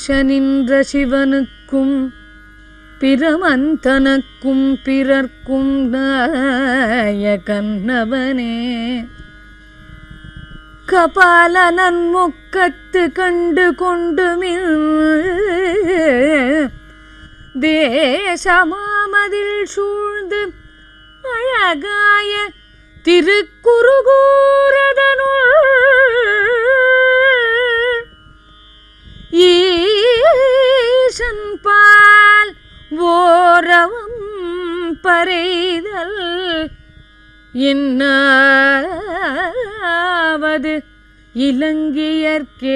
பேச நின்ற சிவனுக்கும் பிரமந்தனக்கும் பிறர்க்கும் நாயகன்னவனே கபாலனன் முக்கத்து கண்டு கொண்டுமில் தேசமாமதில் சூழ்ந்து அழகாய திருக்குறுகூரதனுள் ஈசன் பால் ஓரவம் பறைதல் இன்னாவது இலங்கையர்க்கே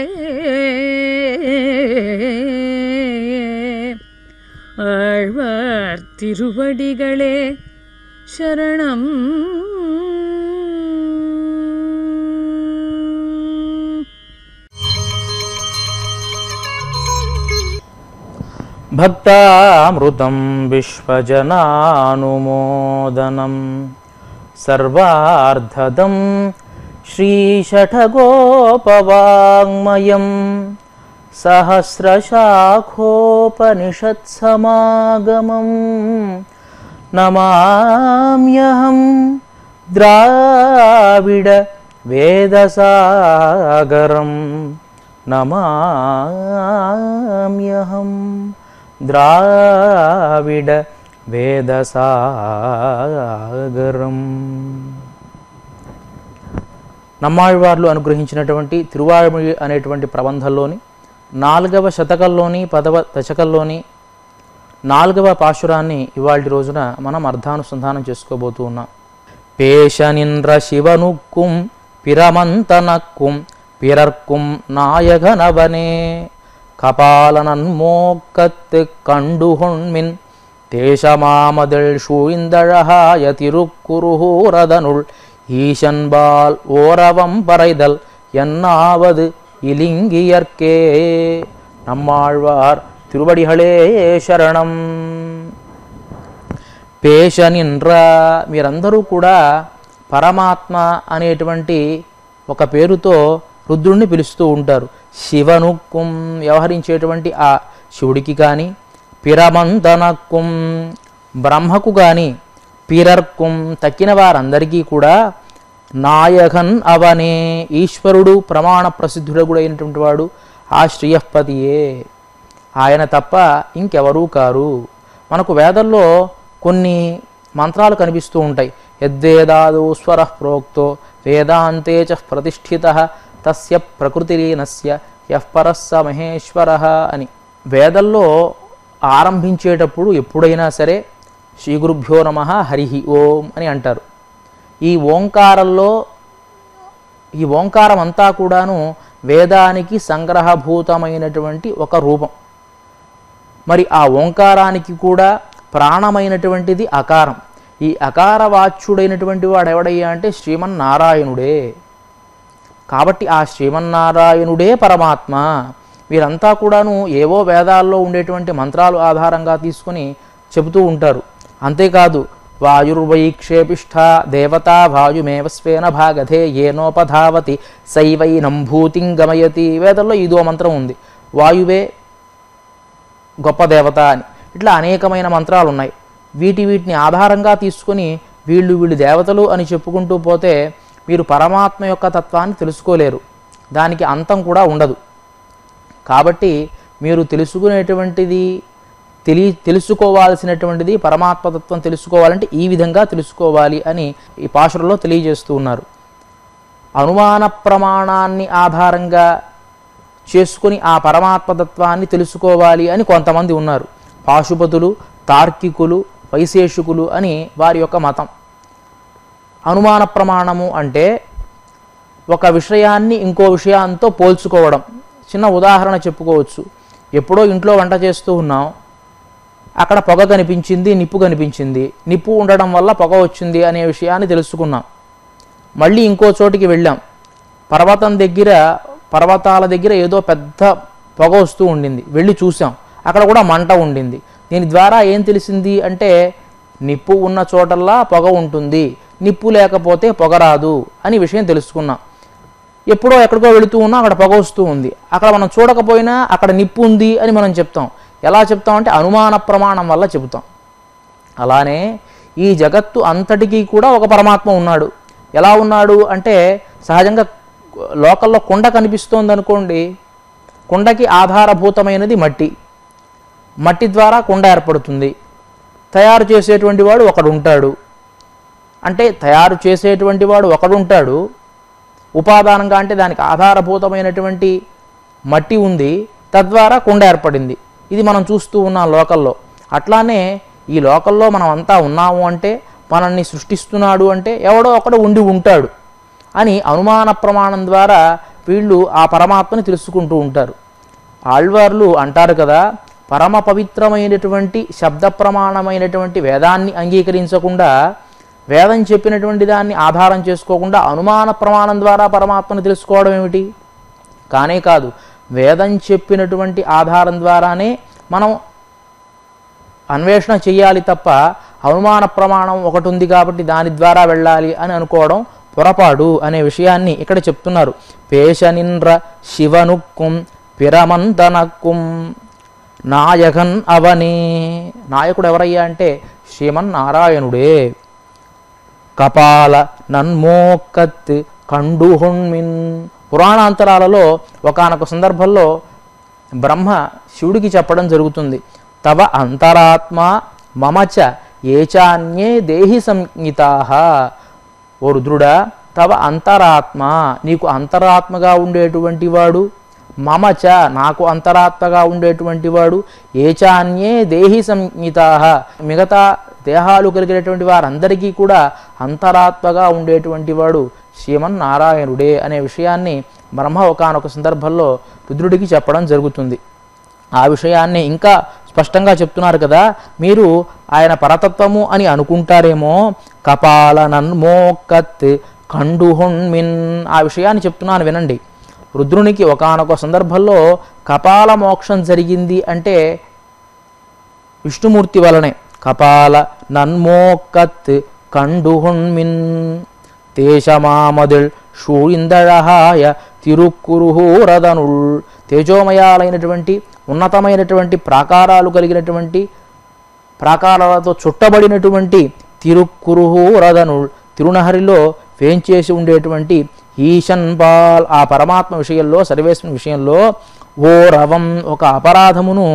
ஆழ்வார் திருவடிகளே சரணம் భక్తామృతం విశ్వజనానుమోదనం సర్వార్ధదం శ్రీషఠగోపవాङ्మయం సహస్రశాఖోపనిషత్సమాగమం నమామ్యహం ద్రావిడ వేదసాగరం నమామ్యహం ద్రావిడ వేదసాగరం నమ్మాళ్వార్లు అనుగ్రహించినటువంటి తిరువాళ్మొഴി అనేటువంటి ప్రబంధంలోని నాలుగవ శతకంలోని పదవ దశకంలోని నాలుగవ పాశురాన్ని ఇవాళ రోజున మనం అర్థానుసంధానం చేసుకోబోతూ ఉన్నాం పేషనింద్ర శివనుక్కుం పిరమంతనక్కుం పిరర్కుం నాయகனவனே கபாலனன்மோக்கத்து கண்டுகொண்மின் தேசமாமதில் சூழ்ந்தழகாய திருக்குருகூரதனுள் ஈசன்பால் ஓரவம் பறைதல் என்னாவது இலிங்கியர்க்கே நம்மாழ்வார் திருவடிகளே శరణం పేషనింద్ర మీరందరూ కూడా పరమాత్మ అనేటువంటి ఒక పేరుతో రుద్రుణ్ణి పిలుస్తూ ఉంటారు శివనుక్కుం వ్యవహరించేటువంటి ఆ శివుడికి కానీ పిరమంతనక్కుం బ్రహ్మకు కానీ పిరర్కుం తక్కిన వారందరికీ కూడా నాయకన్ అవనే ఈశ్వరుడు ప్రమాణ ప్రసిద్ధుడగుడైనటువంటి వాడు ఆ శ్రీయపతియే ఆయన తప్ప ఇంకెవరూ కారు మనకు వేదంలో కొన్ని మంత్రాలు కనిపిస్తూ ఉంటాయి యద్వేదాదో స్వర ప్రోక్తో వేదాంతే చ ప్రతిష్ఠిత తస్య ప్రకృతిరీనస్య యఃపరస్స మహేశ్వర అని వేదంలో ఆరంభించేటప్పుడు ఎప్పుడైనా సరే శ్రీ గురుభ్యో నమ హరి ఓం అని అంటారు ఈ ఓంకారంలో ఈ ఓంకారం అంతా కూడాను వేదానికి సంగ్రహభూతమైనటువంటి ఒక రూపం మరి ఆ ఓంకారానికి కూడా ప్రాణమైనటువంటిది అకారం ఈ అకారవాచ్యుడైనటువంటి వాడు ఎవడయ్యా అంటే శ్రీమన్నారాయణుడే కాబట్టి ఆ శ్రీమన్నారాయణుడే పరమాత్మ వీరంతా కూడాను ఏవో వేదాల్లో ఉండేటువంటి మంత్రాలు ఆధారంగా తీసుకుని చెబుతూ ఉంటారు అంతేకాదు వాయుర్వైక్షేపిష్ఠ దేవతా వాయుమేవ స్వేన భాగధే ఏనోపధావతి సైవైనం భూతిం గమయతి వేదంలో ఇదో మంత్రం ఉంది వాయువే గొప్ప దేవత అని ఇట్లా అనేకమైన మంత్రాలు ఉన్నాయి వీటి వీటిని ఆధారంగా తీసుకొని వీళ్ళు వీళ్ళు దేవతలు అని చెప్పుకుంటూ పోతే మీరు పరమాత్మ యొక్క తత్వాన్ని తెలుసుకోలేరు దానికి అంతం కూడా ఉండదు కాబట్టి మీరు తెలుసుకునేటువంటిది తెలి తెలుసుకోవాల్సినటువంటిది పరమాత్మతత్వం తెలుసుకోవాలంటే ఈ విధంగా తెలుసుకోవాలి అని ఈ పాశురంలో తెలియజేస్తూ ఉన్నారు అనుమాన ప్రమాణాన్ని ఆధారంగా చేసుకుని ఆ పరమాత్మతత్వాన్ని తెలుసుకోవాలి అని కొంతమంది ఉన్నారు పాశుపతులు తార్కికులు వైశేషికులు అని వారి యొక్క మతం అనుమాన ప్రమాణము అంటే ఒక విషయాన్ని ఇంకో విషయంతో పోల్చుకోవడం చిన్న ఉదాహరణ చెప్పుకోవచ్చు ఎప్పుడో ఇంట్లో వంట చేస్తూ ఉన్నాం అక్కడ పొగ కనిపించింది నిప్పు కనిపించింది నిప్పు ఉండడం వల్ల పొగ వచ్చింది అనే విషయాన్ని తెలుసుకున్నాం మళ్ళీ ఇంకో చోటికి వెళ్ళాం పర్వతం దగ్గర పర్వతాల దగ్గర ఏదో పెద్ద పొగ వస్తూ ఉండింది వెళ్ళి చూసాం అక్కడ కూడా మంట ఉండింది దీని ద్వారా ఏం తెలిసింది అంటే నిప్పు ఉన్న చోటల్లా పొగ ఉంటుంది నిప్పు లేకపోతే పొగ రాదు అని విషయం తెలుసుకున్నాం ఎప్పుడో ఎక్కడికో వెళుతూ ఉన్నా అక్కడ పొగ వస్తూ ఉంది అక్కడ మనం చూడకపోయినా అక్కడ నిప్పు ఉంది అని మనం చెప్తాం ఎలా చెప్తాం అంటే అనుమాన ప్రమాణం వల్ల చెబుతాం అలానే ఈ జగత్తు అంతటికీ కూడా ఒక పరమాత్మ ఉన్నాడు ఎలా ఉన్నాడు అంటే సహజంగా లోకల్లో కుండ కనిపిస్తోంది అనుకోండి కుండకి ఆధారభూతమైనది మట్టి మట్టి ద్వారా కుండ ఏర్పడుతుంది తయారు చేసేటువంటి వాడు ఒకడు ఉంటాడు అంటే తయారు చేసేటువంటి వాడు ఒకడు ఉంటాడు ఉపాదానంగా అంటే దానికి ఆధారభూతమైనటువంటి మట్టి ఉంది తద్వారా కుండ ఏర్పడింది ఇది మనం చూస్తూ ఉన్నాం లోకల్లో అట్లానే ఈ లోకల్లో మనం అంతా ఉన్నాము అంటే మనల్ని సృష్టిస్తున్నాడు అంటే ఎవడో ఒకడు ఉండి ఉంటాడు అని అనుమాన ప్రమాణం ద్వారా వీళ్ళు ఆ పరమాత్మని తెలుసుకుంటూ ఉంటారు ఆళ్వార్లు అంటారు కదా పరమ పవిత్రమైనటువంటి శబ్ద ప్రమాణమైనటువంటి వేదాన్ని అంగీకరించకుండా వేదం చెప్పినటువంటి దాన్ని ఆధారం చేసుకోకుండా అనుమాన ప్రమాణం ద్వారా పరమాత్మను తెలుసుకోవడం ఏమిటి కానే కాదు వేదం చెప్పినటువంటి ఆధారం ద్వారానే మనం అన్వేషణ చేయాలి తప్ప అవమాన ప్రమాణం ఒకటి ఉంది కాబట్టి దాని ద్వారా వెళ్ళాలి అని అనుకోవడం పొరపాటు అనే విషయాన్ని ఇక్కడ చెప్తున్నారు పేషనింద్ర శివనుక్కుం పిరమంతనక్కుం నాయకన్ అవనే నాయకుడు ఎవరయ్యా అంటే శ్రీమన్నారాయణుడే కపాల నన్మోకత్ కండుహుణ్మిన్ పురాణాంతరాలలో ఒకానొక సందర్భంలో బ్రహ్మ శివుడికి చెప్పడం జరుగుతుంది తవ అంతరాత్మ మమచ ఏచాన్యే దేహి సంహితా ఓ రుద్రుడా తవ అంతరాత్మ నీకు అంతరాత్మగా ఉండేటువంటి వాడు మమచ నాకు అంతరాత్మగా ఉండేటువంటి వాడు ఏచాన్యే దేహి సంహితా మిగతా దేహాలు కలిగినటువంటి వారందరికీ కూడా అంతరాత్మగా ఉండేటువంటి వాడు శ్రీమన్నారాయణుడే అనే విషయాన్ని బ్రహ్మ ఒకనొక సందర్భంలో రుద్రుడికి చెప్పడం జరుగుతుంది ఆ విషయాన్ని ఇంకా స్పష్టంగా చెప్తున్నారు కదా మీరు ఆయన పరతత్వము అని అనుకుంటారేమో కపాల నన్మోకత్ కండుహుణ్మిన్ ఆ విషయాన్ని చెప్తున్నాను వినండి రుద్రునికి ఒకానొక సందర్భంలో కపాల మోక్షం జరిగింది అంటే విష్ణుమూర్తి వలనే కపాల నన్మోకత్ కండుహుణ్మిన్ తేషమామదిల్ షూయిందళహాయ తిరుక్కురుహూరదనుల్ తేజోమయాలైనటువంటి ఉన్నతమైనటువంటి ప్రాకారాలు కలిగినటువంటి ప్రాకారాలతో చుట్టబడినటువంటి తిరుక్కురుహూరదనుల్ తిరునహరిలో వేంచేసి ఉండేటువంటి ఈశన్ పాల్ ఆ పరమాత్మ విషయంలో సర్వేశ్వరుని విషయంలో ఓ రవం ఒక అపరాధమును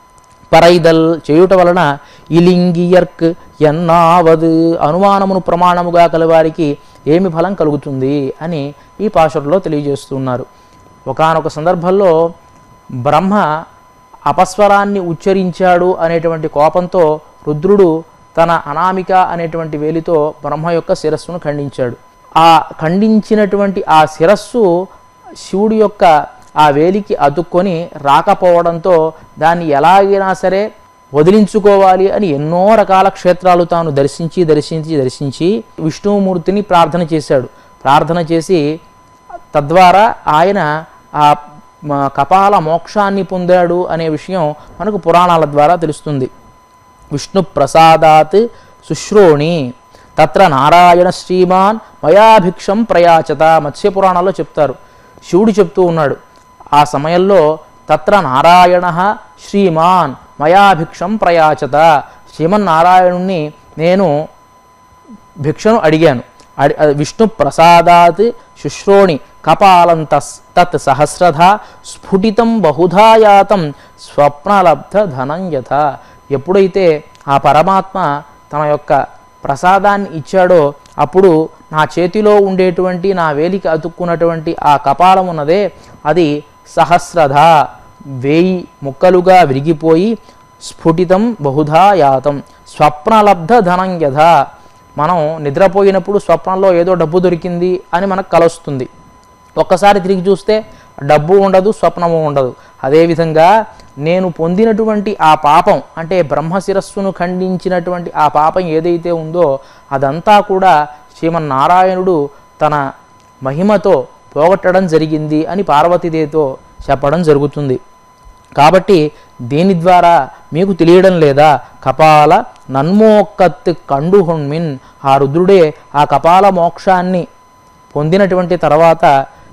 పరైదల్ చేయుట వలన ఇలింగియర్క్ ఎన్నావద్ అనుమానమును ప్రమాణముగా కలవారికి ఏమి ఫలం కలుగుతుంది అని ఈ పాశురంలో తెలియజేస్తున్నారు ఒకానొక సందర్భంలో బ్రహ్మ అపస్వరాన్ని ఉచ్చరించాడు అనేటువంటి కోపంతో రుద్రుడు తన అనామిక అనేటువంటి వేలితో బ్రహ్మ యొక్క శిరస్సును ఖండించాడు ఆ ఖండించినటువంటి ఆ శిరస్సు శివుడి యొక్క ఆ వేలికి అతుక్కొని రాకపోవడంతో దాన్ని ఎలాగైనా సరే వదిలించుకోవాలి అని ఎన్నో రకాల క్షేత్రాలు తాను దర్శించి దర్శించి దర్శించి విష్ణుమూర్తిని ప్రార్థన చేశాడు ప్రార్థన చేసి తద్వారా ఆయన ఆ మ- కపాల మోక్షాన్ని పొందాడు అనే విషయం మనకు పురాణాల ద్వారా తెలుస్తుంది విష్ణు ప్రసాదాత్ శుశ్రోణి తత్ర నారాయణ శ్రీమాన్ మయాభిక్షం ప్రయాచత మత్స్యపురాణాల్లో చెప్తారు శివుడు చెప్తూ ఉన్నాడు ఆ సమయంలో తత్ర నారాయణ శ్రీమాన్ మయాభిక్షం ప్రయాచత శ్రీమన్నారాయణుణ్ణి నేను భిక్షను అడిగాను అడి అది విష్ణు ప్రసాదాత్ శుశ్రోణి కపాలం తస్ తత్ సహస్రధ స్ఫుటితం బహుధాయాతం స్వప్నలబ్ధ ధనం యథ ఎప్పుడైతే ఆ పరమాత్మ తన యొక్క ప్రసాదాన్ని ఇచ్చాడో అప్పుడు నా చేతిలో ఉండేటువంటి నా వేలికి అతుక్కున్నటువంటి ఆ కపాలం ఉన్నదే అది సహస్రధ వేయి ముక్కలుగా విరిగిపోయి స్ఫుటితం బహుధా యాతం స్వప్నలబ్ధ ధనం యథ మనం నిద్రపోయినప్పుడు స్వప్నంలో ఏదో డబ్బు దొరికింది అని మనకు కలొస్తుంది ఒక్కసారి తిరిగి చూస్తే డబ్బు ఉండదు స్వప్నము ఉండదు అదేవిధంగా నేను పొందినటువంటి ఆ పాపం అంటే బ్రహ్మశిరస్సును ఖండించినటువంటి ఆ పాపం ఏదైతే ఉందో అదంతా కూడా శ్రీమన్నారాయణుడు తన మహిమతో పోగొట్టడం జరిగింది అని పార్వతీదేవితో చెప్పడం జరుగుతుంది కాబట్టి దీని ద్వారా మీకు తెలియడం లేదా కపాల నన్మోక్కత్ కండుహుణ్మిన్ ఆ రుద్రుడే ఆ కపాల మోక్షాన్ని పొందినటువంటి తర్వాత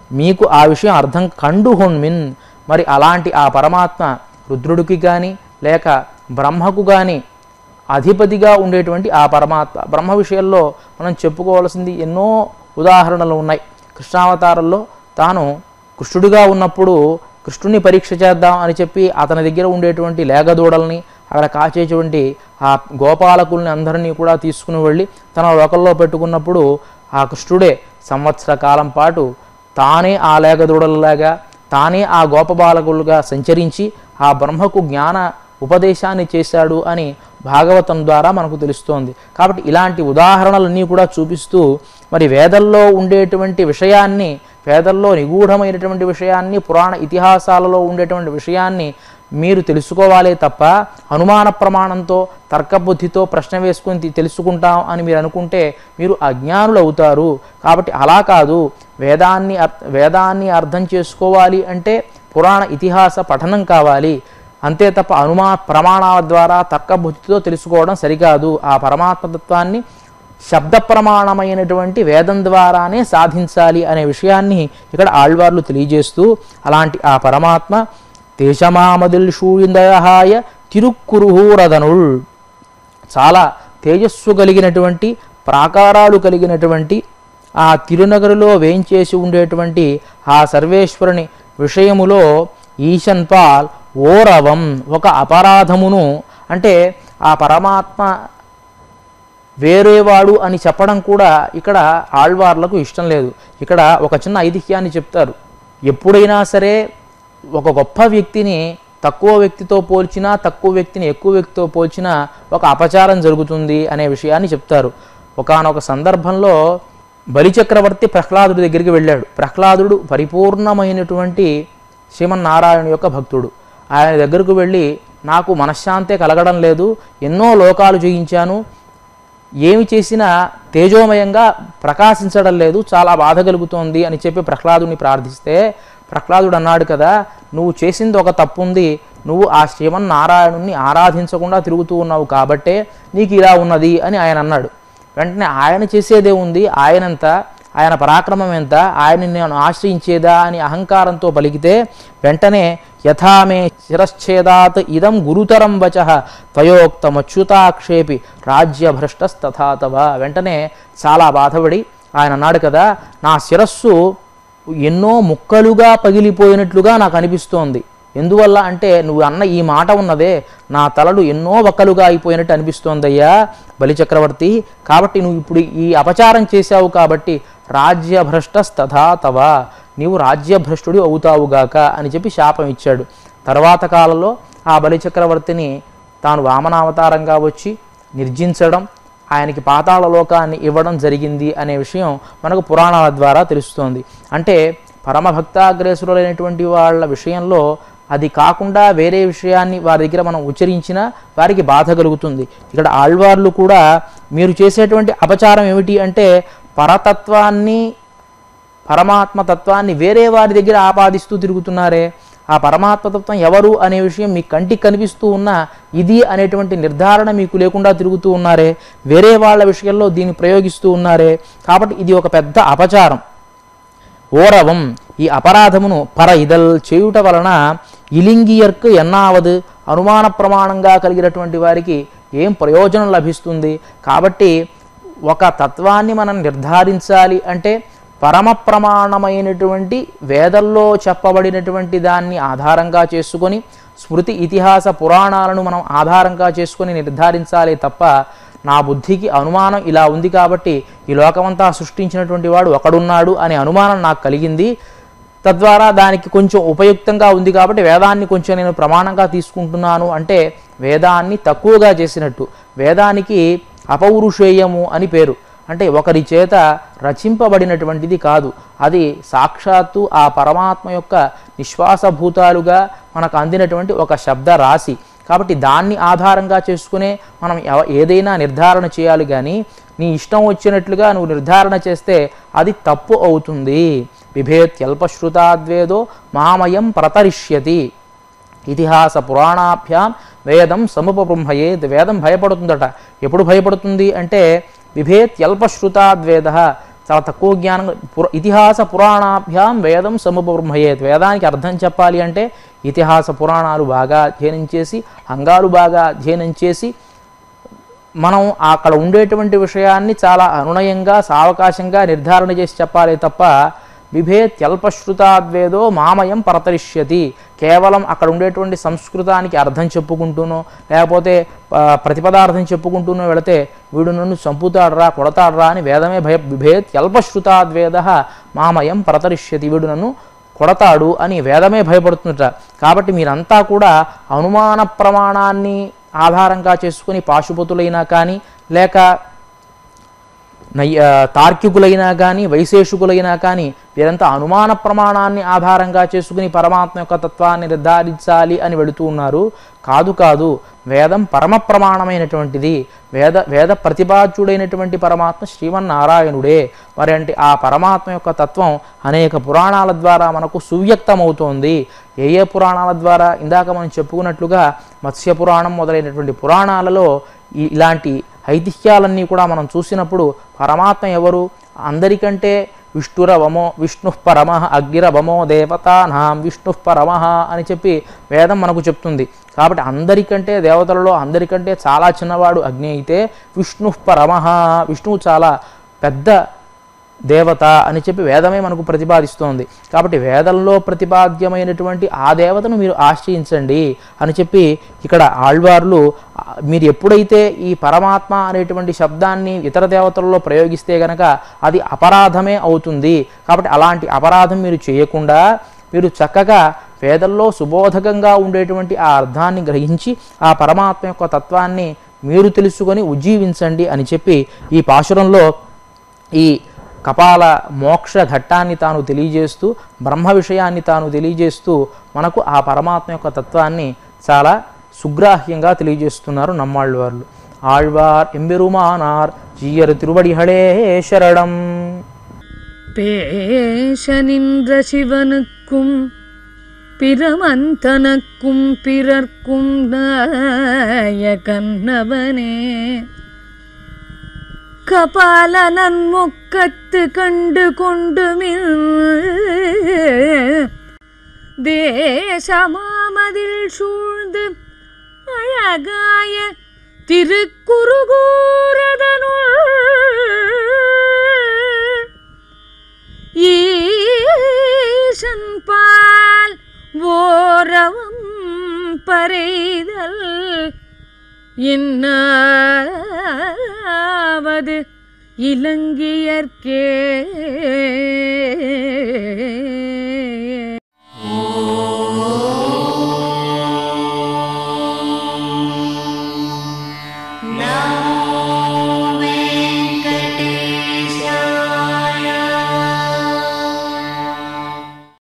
మీకు ఆ విషయం అర్థం కండు హొన్మిన్ మరి అలాంటి ఆ పరమాత్మ రుద్రుడికి కానీ లేక బ్రహ్మకు కానీ అధిపతిగా ఉండేటువంటి ఆ పరమాత్మ బ్రహ్మ విషయంలో మనం చెప్పుకోవాల్సింది ఎన్నో ఉదాహరణలు ఉన్నాయి కృష్ణావతారంలో తాను కృష్ణుడిగా ఉన్నప్పుడు కృష్ణుని పరీక్ష చేద్దాం అని చెప్పి అతని దగ్గర ఉండేటువంటి లేగదూడల్ని అక్కడ కాచేటువంటి ఆ గోపాలకుల్ని అందరినీ కూడా తీసుకుని వెళ్ళి తన లోకల్లో పెట్టుకున్నప్పుడు ఆ కృష్ణుడే సంవత్సర కాలం పాటు తానే ఆ లేగదూడలలాగా తానే ఆ గోపబాలకులుగా సంచరించి ఆ బ్రహ్మకు జ్ఞాన ఉపదేశాన్ని చేశాడు అని భాగవతం ద్వారా మనకు తెలుస్తోంది కాబట్టి ఇలాంటి ఉదాహరణలన్నీ కూడా చూపిస్తూ మరి వేదల్లో ఉండేటువంటి విషయాన్ని వేదల్లో నిగూఢమైనటువంటి విషయాన్ని పురాణ ఇతిహాసాలలో ఉండేటువంటి విషయాన్ని మీరు తెలుసుకోవాలే తప్ప అనుమాన ప్రమాణంతో తర్కబుద్ధితో ప్రశ్న వేసుకుని తి- తెలుసుకుంటాం అని మీరు అనుకుంటే మీరు అజ్ఞానులు అవుతారు కాబట్టి అలా కాదు వేదాన్ని అర్- వేదాన్ని అర్థం చేసుకోవాలి అంటే పురాణ ఇతిహాస పఠనం కావాలి అంతే తప్ప అనుమా ప్రమాణాల ద్వారా తర్కబుద్ధితో తెలుసుకోవడం సరికాదు ఆ పరమాత్మతత్వాన్ని శబ్ద ప్రమాణమైనటువంటి వేదం ద్వారానే సాధించాలి అనే విషయాన్ని ఇక్కడ ఆళ్వార్లు తెలియజేస్తూ అలాంటి ఆ పరమాత్మ తేజమామదిల్ షూయిందయహాయ తిరుక్కురుహూరదనుల్ చాలా తేజస్సు కలిగినటువంటి ప్రాకారాలు కలిగినటువంటి ఆ తిరునగరులో వేంచేసి ఉండేటువంటి ఆ సర్వేశ్వరుని విషయములో ఈశన్ పాల్ ఓరవం ఒక అపరాధమును అంటే ఆ పరమాత్మ వేరేవాడు అని చెప్పడం కూడా ఇక్కడ ఆళ్వార్లకు ఇష్టం లేదు ఇక్కడ ఒక చిన్న ఐతిహ్యాన్ని చెప్తారు ఎప్పుడైనా సరే ఒక గొప్ప వ్యక్తిని తక్కువ వ్యక్తితో పోల్చినా తక్కువ వ్యక్తిని ఎక్కువ వ్యక్తితో పోల్చినా ఒక అపచారం జరుగుతుంది అనే విషయాన్ని చెప్తారు ఒకానొక సందర్భంలో బలిచక్రవర్తి ప్రహ్లాదుడి దగ్గరికి వెళ్ళాడు ప్రహ్లాదుడు పరిపూర్ణమైనటువంటి శ్రీమన్నారాయణ యొక్క భక్తుడు ఆయన దగ్గరకు వెళ్ళి నాకు మనశ్శాంతే కలగడం లేదు ఎన్నో లోకాలు జయించాను ఏమి చేసినా తేజోమయంగా ప్రకాశించడం లేదు చాలా బాధ కలుగుతోంది అని చెప్పి ప్రహ్లాదుని ప్రార్థిస్తే ప్రహ్లాదుడు అన్నాడు కదా నువ్వు చేసింది ఒక తప్పు ఉంది నువ్వు ఆ శ్రీమన్నారాయణుణ్ణి ఆరాధించకుండా తిరుగుతూ ఉన్నావు కాబట్టే నీకు ఇలా ఉన్నది అని ఆయన అన్నాడు వెంటనే ఆయన చేసేదే ఉంది ఆయనంత ఆయన పరాక్రమం ఎంత ఆయన్ని నేను ఆశ్రయించేదా అని అహంకారంతో పలికితే వెంటనే యథామే శిరశ్చేదాత్ ఇదం గురుతరం వచ త్వయోక్తమచ్యుతాక్షేపి రాజ్యభ్రష్టస్తథాతవ వెంటనే చాలా బాధపడి ఆయన అన్నాడు కదా నా శిరస్సు ఎన్నో ముక్కలుగా పగిలిపోయినట్లుగా నాకు అనిపిస్తోంది ఎందువల్ల అంటే నువ్వు అన్న ఈ మాట ఉన్నదే నా తలలు ఎన్నో వక్కలుగా అయిపోయినట్టు అనిపిస్తోందయ్యా బలిచక్రవర్తి కాబట్టి నువ్వు ఇప్పుడు ఈ అపచారం చేశావు కాబట్టి రాజ్యభ్రష్టస్తథా తవ నీవు రాజ్యభ్రష్టుడి అవుతావుగాక అని చెప్పి శాపం ఇచ్చాడు తర్వాత కాలంలో ఆ బలిచక్రవర్తిని తాను వామనావతారంగా వచ్చి నిర్జించడం ఆయనకి పాతాళ లోకాన్ని ఇవ్వడం జరిగింది అనే విషయం మనకు పురాణాల ద్వారా తెలుస్తోంది అంటే పరమ భక్తాగ్రేసురులైనటువంటి వాళ్ళ విషయంలో అది కాకుండా వేరే విషయాన్ని వారి దగ్గర మనం ఉచ్చరించినా వారికి బాధ కలుగుతుంది ఇక్కడ ఆళ్వార్లు కూడా మీరు చేసేటువంటి అపచారం ఏమిటి అంటే పరతత్వాన్ని పరమాత్మ తత్వాన్ని వేరే వారి దగ్గర ఆపాదిస్తూ తిరుగుతున్నారే ఆ పరమాత్మతత్వం ఎవరు అనే విషయం మీ కంటికి కనిపిస్తూ ఉన్నా ఇది అనేటువంటి నిర్ధారణ మీకు లేకుండా తిరుగుతూ ఉన్నారే వేరే వాళ్ళ విషయంలో దీన్ని ప్రయోగిస్తూ ఉన్నారే కాబట్టి ఇది ఒక పెద్ద అపచారం ఓరవం ఈ అపరాధమును పర ఇదల్ చేయుట వలన ఇలింగియర్కు ఎన్నావదు అనుమాన ప్రమాణంగా కలిగినటువంటి వారికి ఏం ప్రయోజనం లభిస్తుంది కాబట్టి ఒక తత్వాన్ని మనం నిర్ధారించాలి అంటే పరమ ప్రమాణమైనటువంటి వేదల్లో చెప్పబడినటువంటి దాన్ని ఆధారంగా చేసుకొని స్మృతి ఇతిహాస పురాణాలను మనం ఆధారంగా చేసుకొని నిర్ధారించాలి తప్ప నా బుద్ధికి అనుమానం ఇలా ఉంది కాబట్టి ఈ లోకమంతా సృష్టించినటువంటి వాడు ఒకడున్నాడు అనే అనుమానం నాకు కలిగింది తద్వారా దానికి కొంచెం ఉపయుక్తంగా ఉంది కాబట్టి వేదాన్ని కొంచెం నేను ప్రమాణంగా తీసుకుంటున్నాను అంటే వేదాన్ని తక్కువగా చేసినట్టు వేదానికి అపౌరుషేయము అని పేరు అంటే ఒకరి చేత రచింపబడినటువంటిది కాదు అది సాక్షాత్తు ఆ పరమాత్మ యొక్క నిశ్వాసభూతాలుగా మనకు అందినటువంటి ఒక శబ్ద రాశి కాబట్టి దాన్ని ఆధారంగా చేసుకునే మనం ఎవ- ఏదైనా నిర్ధారణ చేయాలి కానీ నీ ఇష్టం వచ్చినట్లుగా నువ్వు నిర్ధారణ చేస్తే అది తప్పు అవుతుంది బిభేత్యల్పశ్రుతాద్వేదో మామయం ప్రతరిష్యతి ఇతిహాస పురాణాభ్యాం వేదం సముపబృంహయేద్ వేదం భయపడుతుందట ఎప్పుడు భయపడుతుంది అంటే బిభేత్యల్పశ్రుతాద్వేద చాలా తక్కువ జ్ఞానం పుర ఇతిహాస పురాణాభ్యాం వేదం సముపబ్రహ్మయేత్ వేదానికి అర్థం చెప్పాలి అంటే ఇతిహాస పురాణాలు బాగా అధ్యయనం చేసి అంగాలు బాగా అధ్యయనం చేసి మనం అక్కడ ఉండేటువంటి విషయాన్ని చాలా అనునయంగా సావకాశంగా నిర్ధారణ చేసి చెప్పాలి తప్ప బిభేత్యల్పశ్రుతాద్వేదో మామయం పరతరిష్యతి కేవలం అక్కడ ఉండేటువంటి సంస్కృతానికి అర్థం చెప్పుకుంటూనో లేకపోతే ఆ, ప్రతిపదార్థం చెప్పుకుంటూనో వెళితే వీడు నన్ను చంపుతాడరా కొడతాడరా అని వేదమే భయ బిభేత్యల్పశ్రుతాద్వేద మామయం పరతరిష్యతి వీడు నన్ను కొడతాడు అని వేదమే భయపడుతుందట కాబట్టి మీరంతా కూడా అనుమాన ప్రమాణాన్ని ఆధారంగా చేసుకుని పాశుపతులైనా కానీ లేక నై ఆ, తార్కికులైనా కానీ వైశేషికులైనా కానీ వీరంతా అనుమాన ప్రమాణాన్ని ఆధారంగా చేసుకుని పరమాత్మ యొక్క తత్వాన్ని నిర్ధారించాలి అని వెళుతూ ఉన్నారు కాదు కాదు వేదం పరమ ప్రమాణమైనటువంటిది వేద వేద ప్రతిపాద్యుడైనటువంటి పరమాత్మ శ్రీమన్నారాయణుడే మరి అంటే ఆ పరమాత్మ యొక్క తత్వం అనేక పురాణాల ద్వారా మనకు సువ్యక్తమవుతోంది ఏ ఏ పురాణాల ద్వారా ఇందాక మనం చెప్పుకున్నట్లుగా మత్స్య పురాణం మొదలైనటువంటి పురాణాలలో ఈ- ఇలాంటి ఐతిహ్యాలన్నీ కూడా మనం చూసినప్పుడు పరమాత్మ ఎవరు అందరికంటే విష్ణురవమో విష్ణు పరమ అగ్నిరవమో దేవతానాం విష్ణు పరమ అని చెప్పి వేదం మనకు చెప్తుంది కాబట్టి అందరికంటే దేవతలలో అందరికంటే చాలా చిన్నవాడు అగ్ని అయితే విష్ణు పరమ విష్ణువు చాలా పెద్ద దేవత అని చెప్పి వేదమే మనకు ప్రతిపాదిస్తోంది కాబట్టి వేదంలో ప్రతిపాద్యమైనటువంటి ఆ దేవతను మీరు ఆశ్రయించండి అని చెప్పి ఇక్కడ ఆళ్వార్లు ఆ, మీరు ఎప్పుడైతే ఈ పరమాత్మ అనేటువంటి శబ్దాన్ని ఇతర దేవతల్లో ప్రయోగిస్తే గనక అది అపరాధమే అవుతుంది కాబట్టి అలాంటి అపరాధం మీరు చేయకుండా మీరు చక్కగా వేదంలో సుబోధకంగా ఉండేటువంటి ఆ అర్థాన్ని గ్రహించి ఆ పరమాత్మ యొక్క తత్వాన్ని మీరు తెలుసుకొని ఉజ్జీవించండి అని చెప్పి ఈ పాశురంలో ఈ కపాల మోక్ష ఘట్టాన్ని తాను తెలియజేస్తూ బ్రహ్మ విషయాన్ని తాను తెలియజేస్తూ మనకు ఆ పరమాత్మ యొక్క తత్వాన్ని చాలా సుగ్రాహ్యంగా తెలియజేస్తున్నారు నమ్మాళ్ళు వాళ్ళు ఆళ్వార్ ఎంబెరుమానార్ జీయరు తిరువడిహళే శరణం பேச நின்ற சிவனுக்கும் பிரமந்தனக்கும் பிறர்க்கும் நாய கண்ணவனே கபாலனன் முக்கத்து கண்டு கொண்டுமில் தேசமாமதில் சூழ்ந்து அழகாய திருக்குறுகூரதனுள் ஈசன் பால் ஓரவம் பறைதல் இன்னாவது இலங்கியர்க்கே